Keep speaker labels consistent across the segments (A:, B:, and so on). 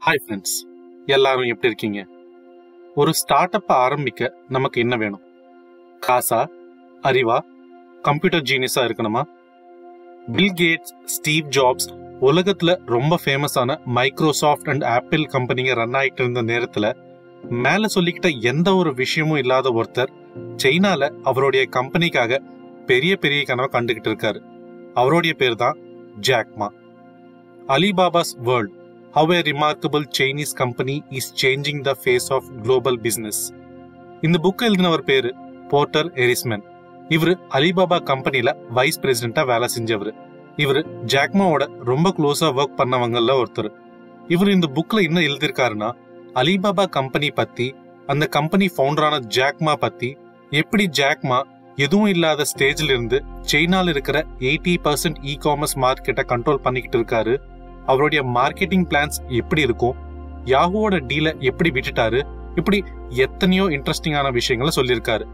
A: Hi friends எல்லாரும் எப்படி இருக்கீங்க ஒரு ஸ்டார்ட் அப் ஆரம்பிக்க நமக்கு என்ன வேணும் காசா அறிவா கம்ப்யூட்டர் ஜீனியஸா இருக்கணுமா பில் கேட்ஸ் ஸ்டீவ் ஜாப்ஸ் உலகத்துல ரொம்ப ஃபேமஸான மைக்ரோசாஃப்ட் அண்ட் ஆப்பிள் கம்பெனிங்க ரன் ஆயிட்டு இருந்த நேரத்துல மேல சொல்லிக்கிட்ட எந்த ஒரு விஷயமும் இல்லாத ஒருத்தர் சைனால அவருடைய கம்பெனிக்காக பெரிய பெரிய கனவை கண்டுகிட்டு இருக்காரு அவருடைய பேர் தான் Jack Ma Alibaba's world how a remarkable Chinese company is changing the face of global business. இந்த புக் எழுதினவர் பேரு போர்ட்டர் எரிஸ்மன் இவர் அலிபாபா கம்பெனில வைஸ் பிரசிடென்டா வேலை செஞ்சவர் இவர் ஜாக்மாவோட ரொம்ப க்ளோஸா ஒர்க் பண்ணவங்கல்ல ஒருத்தர் இவர் இந்த புக்ல என்ன எழுதியிருக்காருன்னா அலிபாபா கம்பெனி பத்தி அந்த கம்பெனி ஃபவுண்டரான ஜாக்மா பத்தி எப்படி ஜாக்மா எதுவும் இல்லாத ஸ்டேஜ்ல இருந்து சைனால இருக்கிற எயிட்டி பர்சன்ட் இ காமர்ஸ் மார்க்கெட்டை கண்ட்ரோல் பண்ணிக்கிட்டு இருக்காரு அவருடைய மார்க்கெட்டிங் பிளான்ஸ் எப்படி இருக்கும் யாஹுவோட டீலை எப்படி விட்டுட்டாரு இப்படி எத்தனையோ இன்ட்ரெஸ்டிங்கான விஷயங்களை சொல்லியிருக்காரு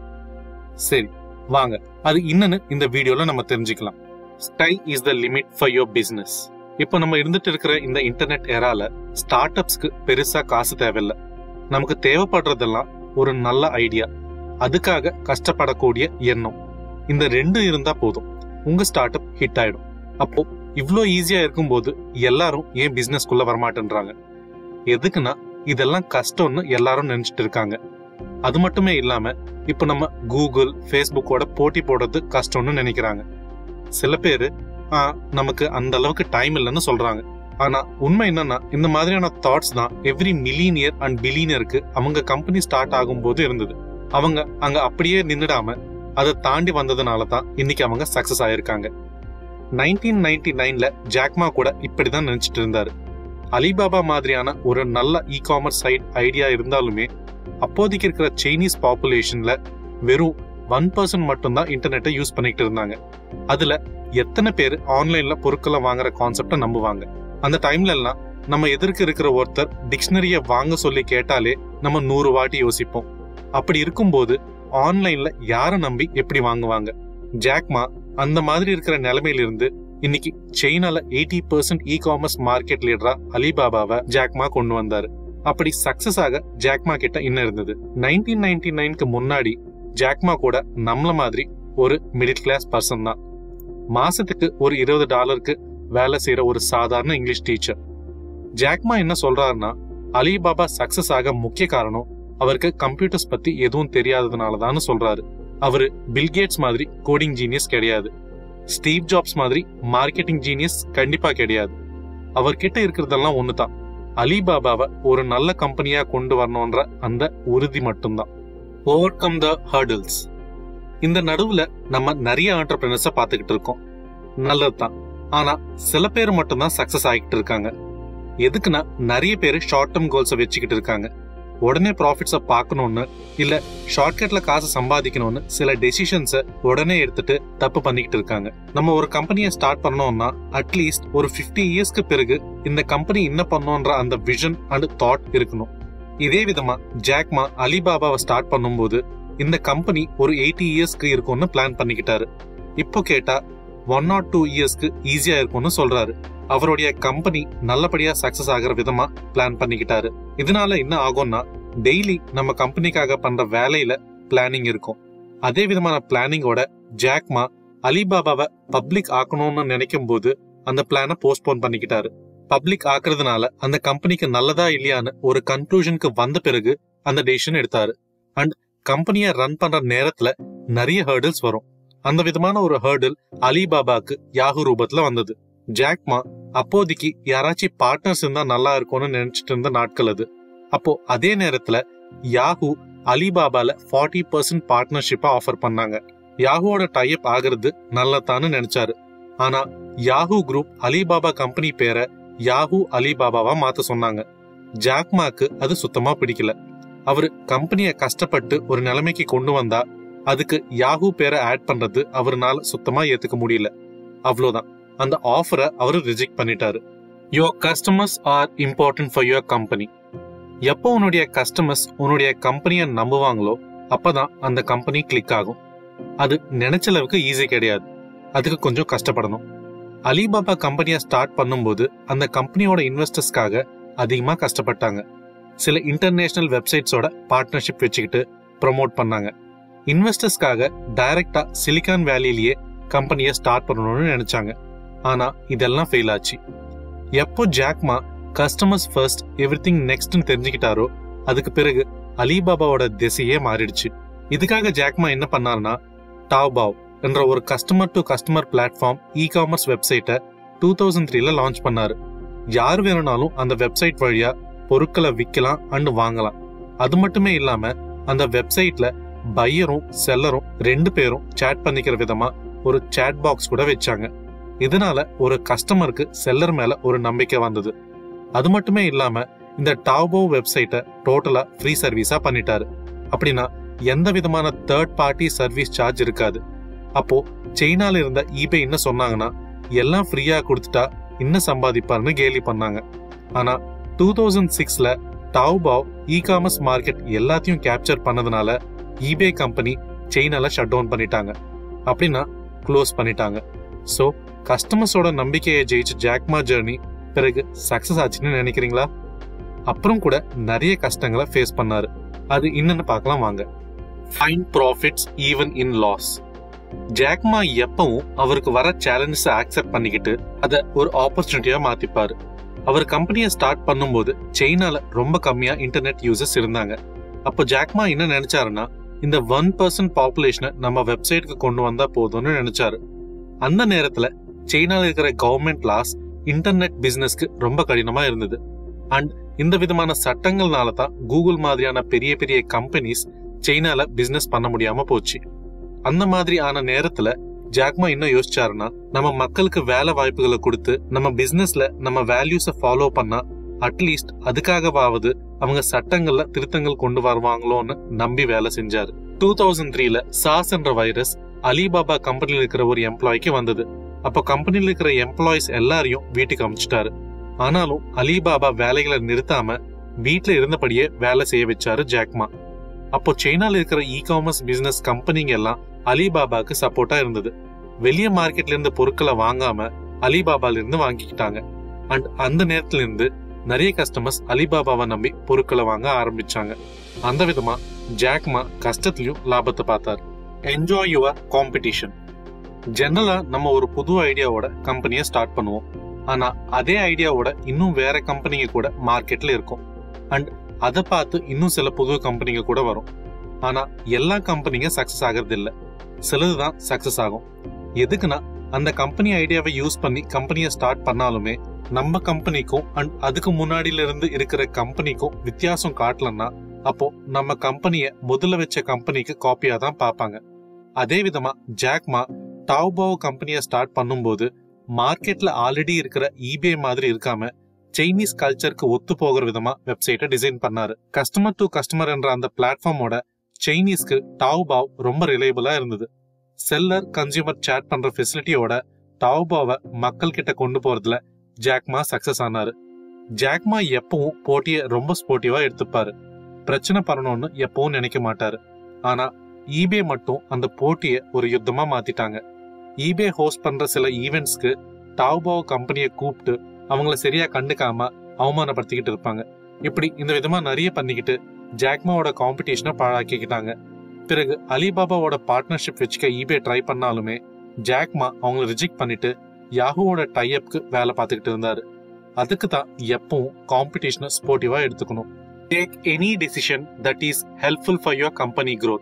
A: சரி வாங்க அது என்னன்னு இந்த வீடியோல நம்ம தெரிஞ்சுக்கலாம் sky is the limit for your business இப்போ நம்ம இருந்துட்டு இருக்கிற இந்த இன்டர்நெட் ஏரால ஸ்டார்ட் அப்ஸ்க்கு பெருசா காசு தேவையில்லை நமக்கு தேவைப்படுறதெல்லாம் ஒரு நல்ல ஐடியா அதுக்காக கஷ்டப்படக்கூடிய எண்ணம் இந்த ரெண்டு இருந்தா போதும் உங்க ஸ்டார்ட் அப் ஹிட் ஆயிடும் அப்போ இவ்ளோ ஈஸியா இருக்கும்போது எல்லாரும் ஏன் பிசினஸ்க்குள்ள வரமாட்டேன்றாங்க எதுக்குன்னா இதெல்லாம் கஷ்டம்னு எல்லாரும் நினைச்சிட்டு இருக்காங்க அது மட்டுமே இல்லாம இப்ப நம்ம கூகுள் ஃபேஸ்புக்கோட போட்டி போடுறது கஷ்டம்னு நினைக்கிறாங்க சில பேரு ஆ நமக்கு அந்த அளவுக்கு டைம் இல்லைன்னு சொல்றாங்க ஆனா உண்மை என்னன்னா இந்த மாதிரியான தாட்ஸ் தான் எவ்ரி மில்லினியர் அண்ட் பில்லினியருக்கு அவங்க கம்பெனி ஸ்டார்ட் ஆகும்போது இருந்தது அவங்க அங்க அப்படியே நின்னுடாம அதை தாண்டி வந்ததுனால தான் இன்னைக்கு அவங்க சக்சஸ் ஆயிருக்காங்க நைன்டீன் நைன்டி நைன்ல ஜாக்மா கூட இப்படிதான் நினைச்சிட்டு இருந்தாரு அலிபாபா மாதிரியான ஒரு நல்ல இ காமர்ஸ் சைட் ஐடியா இருந்தாலுமே அப்போதைக்கு இருக்கிற சைனீஸ் பாப்புலேஷன்ல வெறும் ஒன் பர்சன்ட் மட்டும்தான் இன்டர்நெட்டை யூஸ் பண்ணிட்டு இருந்தாங்க அதுல எத்தனை பேர் ஆன்லைன்ல பொருட்களை வாங்குற கான்செப்டை நம்புவாங்க அந்த டைம்ல எல்லாம் நம்ம எதிர்க்க இருக்கிற ஒருத்தர் டிக்ஷனரிய வாங்க சொல்லி கேட்டாலே நம்ம நூறு வாட்டி யோசிப்போம் அப்படி இருக்கும்போது ஆன்லைன்ல யாரை நம்பி எப்படி வாங்குவாங்க ஜாக்மா அந்த மாதிரி இருக்கிற நிலைமையில இருந்து இன்னைக்கு சைனால eighty percent e-commerce market லீடரா அலிபாபாவை ஜாக்மா கொண்டு வந்தாரு அப்படி சக்சஸ் ஆக ஜாக்மா கிட்ட இன்னும் இருந்தது நைன்டீன் நைன்டி நைன்க்கு முன்னாடி ஜாக்மா கூட நம்மள மாதிரி ஒரு மிடில் கிளாஸ் பர்சன் தான் மாசத்துக்கு ஒரு இருபது டாலருக்கு வேலை செய்யற ஒரு சாதாரண இங்கிலீஷ் டீச்சர் ஜாக்மா என்ன சொல்றாருன்னா அலிபாபா சக்சஸ் ஆக முக்கிய காரணம் அவருக்கு கம்ப்யூட்டர்ஸ் பத்தி எதுவும் தெரியாததுனாலதான் சொல்றாரு அவரு பில்கேட்ஸ் மாதிரி கோடிங் ஜீனியஸ் கிடையாது ஸ்டீவ் ஜாப்ஸ் மாதிரி மார்க்கெட்டிங் ஜீனியஸ் கண்டிப்பா கிடையாது அவர்கிட்ட இருக்கிறதெல்லாம் ஒண்ணுதான் அலிபாபாவை ஒரு நல்ல கம்பெனியா கொண்டு வரணும்ன்ற அந்த உறுதி மட்டும்தான் ஓவர் கம் த ஹர்டில்ஸ் இந்த நடுவுல நம்ம நிறைய ஆண்டர்பிரினர்ஸ பாத்துக்கிட்டு இருக்கோம் நல்லதுதான் ஆனா சில பேர் மட்டும்தான் சக்சஸ் ஆகிட்டு இருக்காங்க எதுக்குன்னா நிறைய பேர் ஷார்ட் டேர்ம் கோல்ஸை வச்சுக்கிட்டு இருக்காங்க உடனே ப்ராஃபிட்ஸை பார்க்கணும்னு இல்ல ஷார்ட்கட்ல காசு சம்பாதிக்கணும்னு சில டெசிஷன்ஸை உடனே எடுத்துட்டு தப்பு பண்ணிக்கிட்டு இருக்காங்க நம்ம ஒரு கம்பெனியை ஸ்டார்ட் பண்ணோம்னா அட்லீஸ்ட் ஒரு ஃபிஃப்டி இயர்ஸ்க்கு பிறகு இந்த கம்பெனி என்ன பண்ணோன்ற அந்த விஷன் அண்ட் தாட் இருக்கணும் இதே விதமா ஜாக்மா அலிபாபாவை ஸ்டார்ட் பண்ணும்போது இந்த கம்பெனி ஒரு எயிட்டி இயர்ஸ்க்கு இருக்கும்னு பிளான் பண்ணிக்கிட்டாரு இப்போ கேட்டா ஒன் ஆர் டூ இயர்ஸ்க்கு ஈஸியா இருக்கும்னு சொல்றாரு அவருடைய கம்பெனி நல்லபடியா சக்சஸ் ஆகிற விதமா பிளான் பண்ணிக்கிட்டாரு இதனால என்ன ஆகும்னா டெய்லி நம்ம கம்பெனிக்காக பண்ற வேலையில பிளானிங் இருக்கும் அதே விதமான பிளானிங்கோட ஜாக்மா அலிபாபாவை பப்ளிக் ஆக்கணும்னு நினைக்கும் போது அந்த பிளானை போஸ்ட்போன் பண்ணிக்கிட்டாரு பப்ளிக் ஆக்குறதுனால அந்த கம்பெனிக்கு நல்லதா இல்லையான்னு ஒரு கன்க்ளூஷனுக்கு வந்த பிறகு அந்த டெசிஷன் எடுத்தாரு அண்ட் கம்பெனியை ரன் பண்ற நேரத்துல நிறைய ஹேர்டில்ஸ் வரும் அந்த விதமான ஒரு ஹேர்டில் அலிபாபாக்கு யாகு ரூபத்துல வந்தது ஜாக்மா அப்போதைக்கு யாராச்சும் பார்ட்னர்ஸ் இருந்தா நல்லா இருக்கும்னு நினைச்சிட்டு இருந்த நாட்கள் அது அப்போ அதே நேரத்துல யாஹூ அலிபாபால ஃபார்ட்டி பர்சன்ட் பார்ட்னர்ஷிப்பா ஆஃபர் பண்ணாங்க யாஹுவோட டைப் ஆகிறது நல்லதான்னு நினைச்சாரு ஆனா யாஹூ குரூப் அலிபாபா கம்பெனி பேரை யாஹூ அலிபாபாவா மாத்த சொன்னாங்க ஜாக்மாக்கு அது சுத்தமா பிடிக்கல அவரு கம்பெனிய கஷ்டப்பட்டு ஒரு நிலைமைக்கு கொண்டு வந்தா அதுக்கு யாஹூ பேரை ஆட் பண்றது அவருனால சுத்தமா ஏத்துக்க முடியல அவ்வளவுதான் அந்த ஆஃபரை அவரு ரிஜெக்ட் பண்ணிட்டாரு your customers are important for your company எப்போ உன்னுடைய கஸ்டமர்ஸ் உன்னுடைய கம்பெனியை நம்புவாங்களோ அப்பதான் அந்த கம்பெனி கிளிக் ஆகும் அது நினைச்ச அளவுக்கு ஈஸி கிடையாது அதுக்கு கொஞ்சம் கஷ்டப்படணும் அலிபாபா கம்பெனியை ஸ்டார்ட் பண்ணும்போது அந்த கம்பெனியோட இன்வெஸ்டர்ஸ்க்காக அதிகமா கஷ்டப்பட்டாங்க சில இன்டர்நேஷனல் வெப்சைட்ஸோட பார்ட்னர்ஷிப் வச்சுக்கிட்டு ப்ரொமோட் பண்ணாங்க இன்வெஸ்டர்ஸ்க்காக டைரக்டா சிலிகான் வேலியிலேயே கம்பெனியை ஸ்டார்ட் பண்ணணும்னு நினைச்சாங்க ஆனா இதெல்லாம் ஃபெயில் ஆச்சு எப்போ Jack Ma customers first everything நெக்ஸ்ட்னு தெரிஞ்சுக்கிட்டாரோ அதுக்கு பிறகு அலிபாபாவோட திசையே மாறிடுச்சு இதுக்காக ஜாக்மா என்ன பண்ணாருன்னா டாவ்பாவ் என்ற ஒரு customer to customer platform e-commerce வெப்சைட்டை டூ தௌசண்ட் த்ரீல லான்ச் பண்ணாரு யார் வேணும்னாலும் அந்த வெப்சைட் வழியா பொருட்களை விற்கலாம் அண்ட் வாங்கலாம் அது மட்டுமே இல்லாம அந்த வெப்சைட்ல பையரும் செல்லரும் ரெண்டு பேரும் சேட் பண்ணிக்கிற விதமா ஒரு சேட் பாக்ஸ் கூட வச்சாங்க இதனால ஒரு கஸ்டமருக்கு செல்லர் மேல ஒரு நம்பிக்கை வந்தது அது மட்டுமே இல்லாம இந்த டாவோ வெப்சைட்டை டோட்டலா ஃப்ரீ சர்வீஸா பண்ணிட்டாரு அப்படின்னா எந்த விதமான தேர்ட் பார்ட்டி சர்வீஸ் சார்ஜ் இருக்காது அப்போ சைனால இருந்த ஈபே என்ன சொன்னாங்கன்னா எல்லாம் ஃப்ரீயா கொடுத்துட்டா இன்னும் சம்பாதிப்பார்னு கேலி பண்ணாங்க ஆனா டூ தௌசண்ட் சிக்ஸ்ல டாவ்பாவ் இ காமர்ஸ் மார்க்கெட் எல்லாத்தையும் கேப்சர் பண்ணதுனால ஈபே கம்பெனி சைனால ஷட் டவுன் பண்ணிட்டாங்க அப்படின்னா க்ளோஸ் பண்ணிட்டாங்க ஸோ கஸ்டமர்ஸோட நம்பிக்கையை ஜெயிச்ச ஜாக்மா ஜெர்னி பிறகு சக்சஸ் ஆச்சுன்னு நினைக்கிறீங்களா அப்புறம் கூட நிறைய கஷ்டங்களை ஃபேஸ் பண்ணாரு அது என்னன்னு பார்க்கலாம் வாங்க fine profits even in loss Jack Ma எப்பவும் அவருக்கு வர சேலஞ்சஸ் அக்செப்ட் பண்ணிக்கிட்டு அதை ஒரு ஆப்பர்ச்சுனிட்டியா மாத்திப்பாரு அவர் கம்பெனியை ஸ்டார்ட் பண்ணும்போது சைனால ரொம்ப கம்மியா இன்டர்நெட் யூசர்ஸ் இருந்தாங்க அப்போ ஜாக்மா என்ன நினைச்சாருன்னா இந்த ஒன் பர்சன்ட் பாப்புலேஷனை நம்ம வெப்சைட்டுக்கு கொண்டு வந்தா போதும்னு நினைச்சாரு அந்த நேரத்துல சைனால இருக்கிற கவர்மெண்ட் லாஸ் இன்டர்நெட் பிசினஸ்க்கு ரொம்ப கடினமா இருந்தது அண்ட் இந்த விதமான சட்டங்கள்னால தான் கூகுள் மாதிரியான பெரிய பெரிய கம்பெனிஸ் சைனால பிசினஸ் பண்ண முடியாம போச்சு அந்த மாதிரி ஆன நேரத்துல ஜாக்மா இன்னும் யோசிச்சாருன்னா நம்ம மக்களுக்கு வேலை வாய்ப்புகளை கொடுத்து நம்ம பிசினஸ்ல நம்ம வேல்யூஸை ஃபாலோ பண்ணா அட்லீஸ்ட் அதுக்காகவாவது அவங்க சட்டங்கள்ல திருத்தங்கள் கொண்டு வருவாங்களோன்னு நம்பி வேலை செஞ்சாரு டூ தௌசண்ட் த்ரீல சாஸ் என்ற வைரஸ் அலிபாபா கம்பெனில இருக்கிற ஒரு எம்ப்ளாய்க்கு வந்தது அப்போ கம்பெனில இருக்கிற எம்ப்ளாயிஸ் எல்லாரையும் வீட்டுக்கு அமிச்சிட்டாரு ஆனாலும் அலிபாபா வேலைகளை நிறுத்தாம வீட்ல இருந்தபடியே வேலை செய்ய வச்சாரு ஜாக்மா அப்போ சைனால இருக்கிற இ காமர்ஸ் பிசினஸ் கம்பெனிங்க எல்லாம் அலிபாபாக்கு சப்போர்ட்டா இருந்தது வெளிய மார்க்கெட்ல இருந்து பொருட்களை வாங்காம அலிபாபால இருந்து வாங்கிக்கிட்டாங்க அண்ட் அந்த நேரத்துல இருந்து நிறைய கஸ்டமர்ஸ் அலிபாபாவை நம்பி பொருட்களை வாங்க ஆரம்பிச்சாங்க அந்த விதமா ஜாக்மா கஷ்டத்திலையும் லாபத்தை பார்த்தார் என்ஜாய் யுவர் காம்படிஷன் ஜெனரலா நம்ம ஒரு புது ஐடியாவோட கம்பெனியை ஸ்டார்ட் பண்ணுவோம் ஆனா அதே ஐடியாவோட இன்னும் வேற கம்பெனிங்க கூட மார்க்கெட்ல இருக்கும் அண்ட் அதை பார்த்து இன்னும் சில புது கம்பெனிங்க கூட வரும் ஆனா எல்லா கம்பெனிங்க சக்சஸ் ஆகிறது இல்ல சிலதுதான் சக்சஸ் ஆகும் எதுக்குன்னா அந்த கம்பெனி ஐடியாவை யூஸ் பண்ணி கம்பெனியை ஸ்டார்ட் பண்ணாலுமே நம்ம கம்பெனிக்கும் அண்ட் அதுக்கு முன்னாடியில இருந்து இருக்கிற கம்பெனிக்கும் வித்தியாசம் காட்டலன்னா அப்போ நம்ம கம்பெனிய முதல்ல வச்ச கம்பெனிக்கு காப்பியா தான் பார்ப்பாங்க அதே விதமா ஜாக்மா டாவ்பாவ் கம்பெனியை ஸ்டார்ட் பண்ணும்போது மார்க்கெட்ல ஆல்ரெடி இருக்கிற ஈபே மாதிரி இருக்காம சைனீஸ் கல்ச்சருக்கு ஒத்து போகிற விதமா வெப்சைட்டை டிசைன் பண்ணாரு கஸ்டமர் டு கஸ்டமர் என்ற அந்த பிளாட்ஃபார்மோட சைனீஸ்க்கு டாவ்பாவ் ரொம்ப ரிலையபிளா இருந்தது செல்லர் கன்சியூமர் சேட் பண்ற ஃபெசிலிட்டியோட டாவ்பாவை மக்கள் கிட்ட கொண்டு போறதுல ஜாக்மா சக்சஸ் ஆனாரு ஜாக்மா எப்பவும் போட்டியை ரொம்ப ஸ்போர்ட்டிவா எடுத்துப்பாரு பிரச்சனை பண்ணணும்னு எப்பவும் நினைக்க மாட்டாரு ஆனா ஈபே மட்டும் அந்த போட்டியை ஒரு யுத்தமா மாத்திட்டாங்க ஈபே ஹோஸ்ட் பண்ற சில ஈவெண்ட்ஸ்க்கு டாவ்பாவ் கம்பெனியை கூப்பிட்டு அவங்கள சரியா கண்டுக்காம அவமானப்படுத்திக்கிட்டு இருப்பாங்க இப்படி இந்த விதமா நிறைய பண்ணிக்கிட்டு ஜாக்மாவோட காம்படிஷனை பாழாக்கிக்கிட்டாங்க பிறகு அலிபாபாவோட பார்ட்னர்ஷிப் வச்சுக்க ஈபே ட்ரை பண்ணாலுமே ஜாக்மா அவங்கள ரிஜெக்ட் பண்ணிட்டு யாஹூவோட டைஅப்க்கு வேலை பார்த்துக்கிட்டு இருந்தாரு அதுக்கு தான் எப்பவும் காம்படிஷனை ஸ்போர்ட்டிவா எடுத்துக்கணும் take any decision that is helpful for your company growth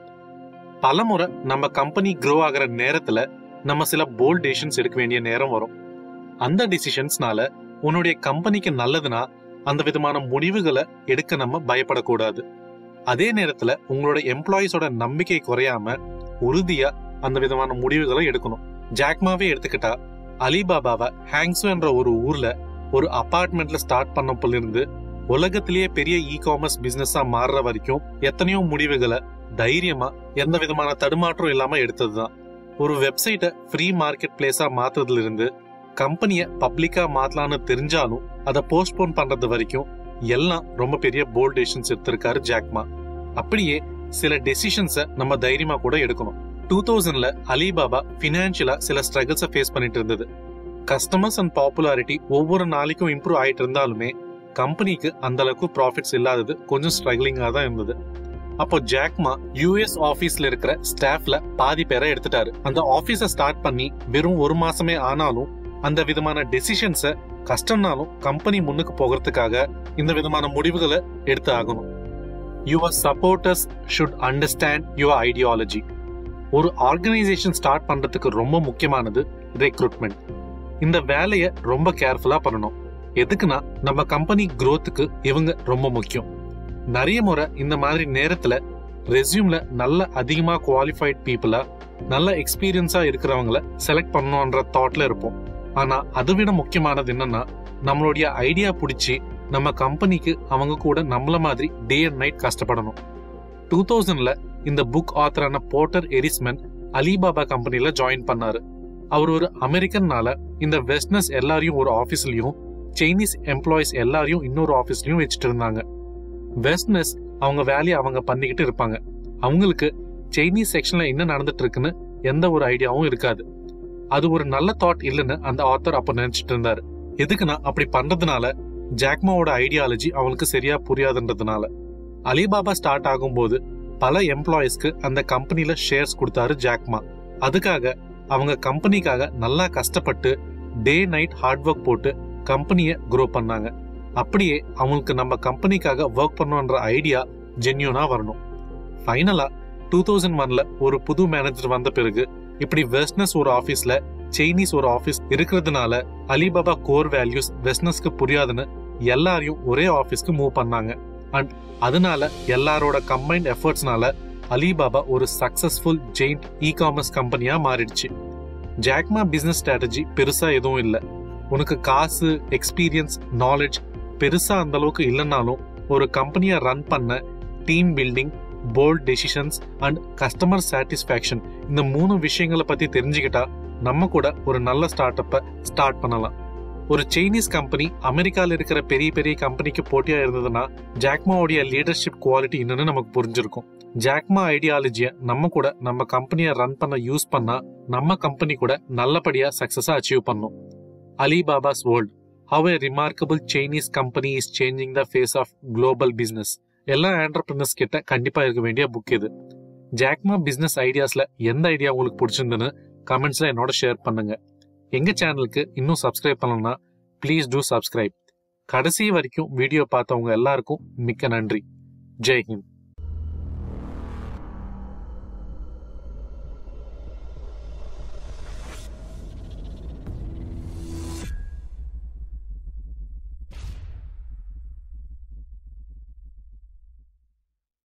A: பலமுறை நம்ம கம்பெனி க்ரோ ஆகிற நேரத்துல நம்ம சில போல்ட் டெசிஷன்ஸ் எடுக்க வேண்டிய நேரம் வரும் அந்த டிசிஷன்ஸ்னால உன்னுடைய கம்பெனிக்கு நல்லதுன்னா அந்த விதமான முடிவுகளை எடுக்க நம்ம பயப்படக்கூடாது அதே நேரத்துல உங்களோட எம்ப்ளாயிஸோட நம்பிக்கை குறையாம உறுதியா அந்த விதமான முடிவுகளை எடுக்கணும் ஜாக்மாவே எடுத்துக்கிட்டா அலிபாபாவை ஹேங்ஸு என்ற ஒரு ஊர்ல ஒரு அபார்ட்மெண்ட்ல ஸ்டார்ட் பண்ணப்பல இருந்து உலகத்திலேயே பெரிய இ காமர்ஸ் பிசினஸா மாறுற வரைக்கும் எத்தனையோ முடிவுகளை தைரியமா எந்த விதமான தடுமாற்றம் இல்லாம எடுத்ததுதான் ஒரு வெப்சைட்டை ஃப்ரீ மார்க்கெட் பிளேஸா மாத்துறதுல இருந்து கம்பெனிய பப்ளிக்கா மாத்தலாம்னு தெரிஞ்சாலும் அதை போஸ்ட்போன் பண்றது வரைக்கும் எல்லாம் ரொம்ப பெரிய போல்ட் டெசிஷன்ஸ் எடுத்திருக்காரு ஜாக்மா அப்படியே சில டெசிஷன்ஸை நம்ம தைரியமா கூட எடுக்கணும் டூ தௌசண்ட்ல அலிபாபா பினான்சியலா சில ஸ்ட்ரகிள்ஸை ஃபேஸ் பண்ணிட்டு இருந்தது கஸ்டமர்ஸ் அண்ட் பாப்புலாரிட்டி ஒவ்வொரு நாளைக்கும் இம்ப்ரூவ் ஆயிட்டு இருந்தாலுமே கம்பெனிக்கு அந்த அளவுக்கு ப்ராஃபிட்ஸ் இல்லாதது கொஞ்சம் ஸ்ட்ரகிளிங்கா தான் இருந்தது அப்போ ஜாக்மா யூஎஸ் ஆபீஸ்ல இருக்கிற ஸ்டாஃப்ல பாதி பேரை எடுத்துட்டாரு அந்த ஆபீஸ ஸ்டார்ட் பண்ணி வெறும் ஒரு மாசமே ஆனாலும் அந்த விதமான டெசிஷன்ஸ கஷ்டம்னாலும் கம்பெனி முன்னுக்கு போகிறதுக்காக இந்த விதமான முடிவுகளை எடுத்து ஆகணும் your supporters should understand your ideology ஒரு ஆர்கனைசேஷன் ஸ்டார்ட் பண்றதுக்கு ரொம்ப முக்கியமானது ரெக்ரூட்மெண்ட் இந்த வேலையை ரொம்ப கேர்ஃபுல்லா பண்ணணும் எதுக்குன்னா நம்ம கம்பெனி growthக்கு இவங்க ரொம்ப முக்கியம் நிறைய முறை இந்த மாதிரி நேரத்துல ரெஸ்யூம்ல நல்ல அதிகமா குவாலிஃபைட் பீப்புளா நல்ல எக்ஸ்பீரியன்ஸா இருக்கிறவங்கள செலக்ட் பண்ணணும்ன்ற தாட்ல இருப்போம் ஆனா அதை விட முக்கியமானது என்னன்னா நம்மளுடைய ஐடியா பிடிச்சி நம்ம கம்பெனிக்கு அவங்க கூட நம்மள மாதிரி டே அண்ட் நைட் கஷ்டப்படணும் டூ தௌசண்ட்ல இந்த புக் ஆத்தரான போர்ட்டர் எரிஸ்மன் அலிபாபா கம்பெனில ஜாயின் பண்ணாரு அவர் ஒரு அமெரிக்கன்னால இந்த வெஸ்ட்னஸ் எல்லாரையும் ஒரு ஆபீஸ்லயும் சைனீஸ் எம்ப்ளாயிஸ் எல்லாரையும் இன்னொரு ஆபீஸ்லயும் வச்சுட்டு இருந்தாங்க வெஸ்ட்னஸ் அவங்க வேலையை அவங்க பண்ணிக்கிட்டு இருப்பாங்க அவங்களுக்கு சைனீஸ் செக்ஷன்ல என்ன நடந்துட்டு இருக்குன்னு எந்த ஒரு ஐடியாவும் இருக்காது அது ஒரு நல்ல தாட் இல்லைன்னு அந்த ஆத்தர் அப்ப நினைச்சிட்டு இருந்தாரு எதுக்குன்னா அப்படி பண்றதுனால ஜாக்மாவோட ஐடியாலஜி அவங்களுக்கு சரியா புரியாதுன்றதுனால அலிபாபா ஸ்டார்ட் ஆகும்போது பல எம்ப்ளாயிஸ்க்கு அந்த கம்பெனில ஷேர்ஸ் கொடுத்தாரு ஜாக்மா அதுக்காக அவங்க கம்பெனிக்காக நல்லா கஷ்டப்பட்டு டே நைட் ஹார்ட் ஒர்க் போட்டு கம்பெனியை க்ரோ பண்ணாங்க அப்படியே அவங்களுக்கு நம்ம கம்பெனிக்காக ஒர்க் பண்ணணுன்ற ஐடியா ஜென்யூனா வரணும் ஃபைனலா டூ தௌசண்ட் ஒன்ல ஒரு புது மேனேஜர் வந்த பிறகு இப்படி வெஸ்ட்னஸ் ஒரு ஆபீஸ்ல சைனீஸ் ஒரு ஆபீஸ் இருக்கிறதுனால அலிபாபா கோர் வேல்யூஸ் வெஸ்ட்னஸ்க்கு புரியாதுன்னு எல்லாரையும் ஒரே ஆபீஸ்க்கு மூவ் பண்ணாங்க அண்ட் அதனால எல்லாரோட கம்பைன்ட் எஃபர்ட்ஸ்னால அலிபாபா ஒரு சக்சஸ்ஃபுல் ஜெயிண்ட் இ காமர்ஸ் கம்பெனியா மாறிடுச்சு ஜாக்மா பிசினஸ் ஸ்ட்ராட்டஜி பெருசா எதுவும் இல்லை உனக்கு காசு எக்ஸ்பீரியன்ஸ் நாலேஜ் பெருசா அந்த அளவுக்கு இல்லைனாலும் ஒரு கம்பெனியை ரன் பண்ண team building bold decisions and customer satisfaction இந்த மூணு விஷயங்களை பத்தி தெரிஞ்சுக்கிட்டா நம்ம கூட ஒரு நல்ல ஸ்டார்ட் அப்பை ஸ்டார்ட் பண்ணலாம் ஒரு சைனீஸ் கம்பெனி அமெரிக்கால இருக்கிற பெரிய பெரிய கம்பெனிக்கு போட்டியா இருந்ததுன்னா ஜாக்மாவுடைய லீடர்ஷிப் குவாலிட்டி என்னன்னு நமக்கு புரிஞ்சிருக்கும் ஜாக்மா ஐடியாலஜியை நம்ம கூட நம்ம கம்பெனியை ரன் பண்ண யூஸ் பண்ணா நம்ம கம்பெனி கூட நல்லபடியா சக்சஸா அச்சீவ் பண்ணும் Alibaba's world how a remarkable Chinese company is changing the face of global business எல்லா ஆண்டர்பிரினர்ஸ் கிட்ட கண்டிப்பா இருக்க வேண்டிய புக் இது ஜாக்மா பிசினஸ் ஐடியாஸ்ல எந்த ஐடியா உங்களுக்கு பிடிச்சிருந்துன்னு கமெண்ட்ஸ்ல என்னோட ஷேர் பண்ணுங்க எங்க சேனலுக்கு இன்னும் சப்ஸ்கிரைப் பண்ணலன்னா ப்ளீஸ் டூ சப்ஸ்கிரைப் கடைசி வரைக்கும் வீடியோ பார்த்தவங்க எல்லாருக்கும் மிக்க நன்றி ஜெய் ஹிந்த்